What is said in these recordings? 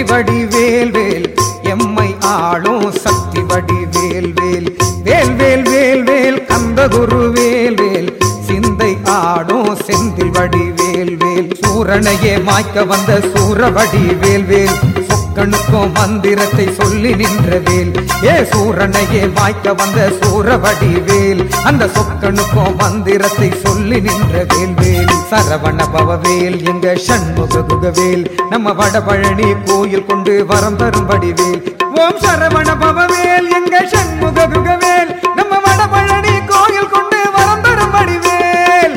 வெற்றி வடி வேல் வேல் எம்மை ஆளும் சக்தி வடி வேல் வேல் வேல் வேல் வேல் வேல் கந்தகுரு வேல் வேல் சிந்தை ஆடும் செந்தில் வடி வேல் வேல் சூரனையே மாய்க்க வந்த சூரவடி வேல் வேல் சொக்கனுக்கும் மந்திரத்தை சொல்லி நின்ற வேல் ஏ சூரனையே மாய்க்க வந்த சூரவடி வேல் அந்த சொக்கனுக்கும் மந்திரத்தை சொல்லி நின்ற வேல் வேல் சரவண பவவேல் எங்க சண்முக குகவேல் நம்ம வடபழனி கோயில் கொண்டு வரம் தரும்படி வேல் ஓம் சரவண பவவேல் எங்க சண்முக குகவேல் நம்ம வடபழனி கோயில் கொண்டு வரம் தரும்படி வேல்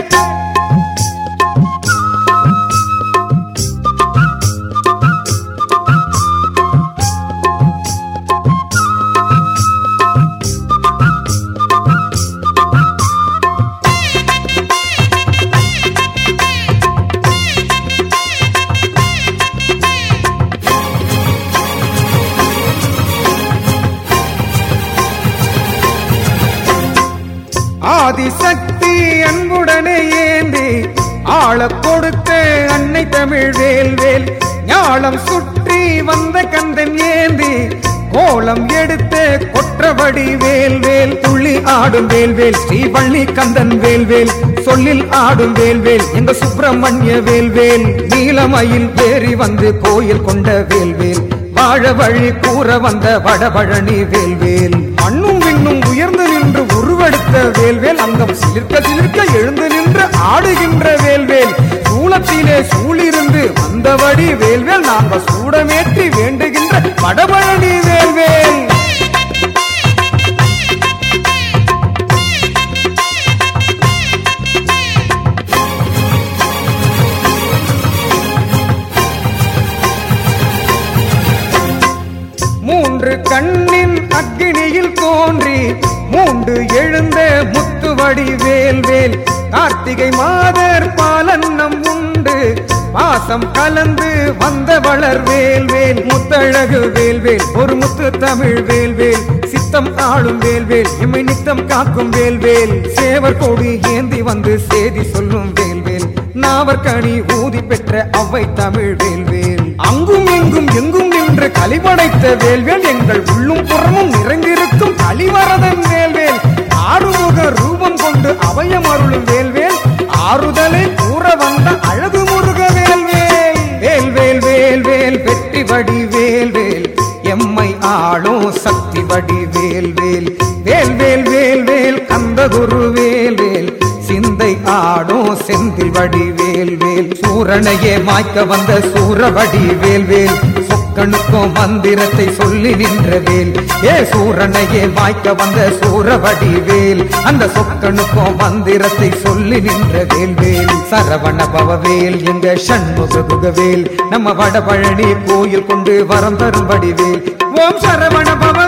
ஆதிசக்தி அன்புடனே ஏந்தி ஆள கொடுத்த அன்னை தமிழ் வேல் வேல் ஞாலம் சுற்றி வந்த கந்தன் ஏந்தி கோலம் எடுத்த கொற்றவடி வேல் வேல் துள்ளி ஆடும் வேல் வேல் ஸ்ரீவள்ளி கந்தன் வேல் வேல் சொல்லில் ஆடும் வேல் வேல் எங்க சுப்பிரமணிய வேல் வேல் நீலமயில் ஏறி வந்து கோயில் கொண்ட வேல் வேல் வாழ வழி கூற வந்த வடபழனி வேல்வேல் மண்ணும் விண்ணும் உயர்ந்து நின்று உருவெடுத்த வேல்வேல் அங்கம் சிலிர்க்க சிலிர்க்க எழுந்து நின்று ஆடுகின்ற வேல்வேல் சூளத்திலே சூழிருந்து வந்தபடி வேல்வேல் நாங்க சூடமேற்றி வேண்டுகின்ற வடபழனி வேல்வேல் மூன்று கண்ணின் அக்கினியில் தோன்றி மூண்டு எழுந்த முத்துவடி வேல் வேல் கார்த்திகை மாதர் பாலன்னம் உண்டு பாசம் கலந்து வந்த வளர் வேல் வேல் முத்தழகு வேல் வேல் ஒரு முத்து தமிழ் வேல் வேல் சித்தம் ஆளும் வேல் வேல் எம்மை நித்தம் காக்கும் வேல் வேல் சேவர் கொடி ஏந்தி வந்து சேதி சொல்லும் வேல் வேல் நாவற்கனி ஊதி பெற்ற அவ்வை தமிழ் வேல் வேல் அங்கும் இங்கும் எங்கும் நின்று கலிபடைத்த வேல்வேல் எங்கள் உள்ளும் புறமும் நிறைந்திருக்கும் கலிவரதன் வேல்வேல் ஆறுமுக ரூபம் கொண்டு அபயம் அருளும் வேல்வேல் ஆறுதலை கூற வந்த அழகு முருக வேல்வேல் வேல் வேல் வேல் வேல் வெற்றி வடி வேல் வேல் எம்மை ஆளும் சக்தி வடி வேல் வேல் வேல் வேல் வேல் வேல் கந்தகுரு வேல் வேல் சிந்தை ஆடும் செந்தில் வடி வேல் வேல் சூரனையே மாய்க்க வந்த சூரவடி வேல் வேல் சொக்கனுக்கும் மந்திரத்தை சொல்லி நின்ற வேல் ஏ சூரனையே மாய்க்க வந்த சூரவடி வேல் அந்த சொக்கனுக்கும் மந்திரத்தை சொல்லி நின்ற வேல் வேல் சரவண பவவேல் எங்க சண்முக குகவேல் நம்ம வடபழனி கோயில் கொண்டு வரம் தரும்படி வேல் ஓம் சரவண பவ